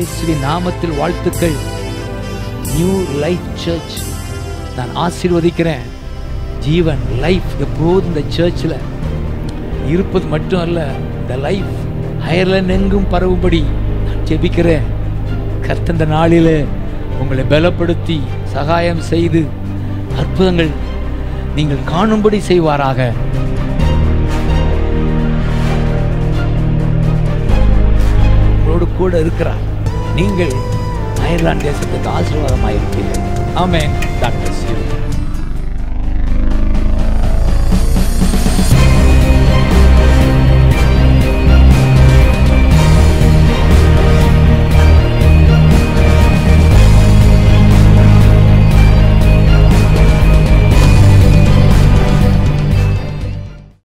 இயேசுவின் நாமத்தில் வாழ்த்துக்கள் நியூ லைஃப் சர்ச் நான் ஆசீர்வதிக்கிறேன் ஜீவன் லைஃப் எப்போதும் இந்த சர்ச்சில் இருப்பது மட்டும் அல்ல இந்த லைஃப் அயர்லாந்து எங்கும் பரவும்படி நான் ஜெபிக்கிறேன் கர்த்தந்த நாளில் உங்களை பலப்படுத்தி சகாயம் செய்து அற்புதங்கள் நீங்கள் காணும்படி செய்வாராக உங்களோடு கூட இருக்கிறார் நீங்கள் அயர்லாந்து தேசத்துக்கு ஆசீர்வாதமாக இருப்பீர்கள் ஆமென் டாக்டர்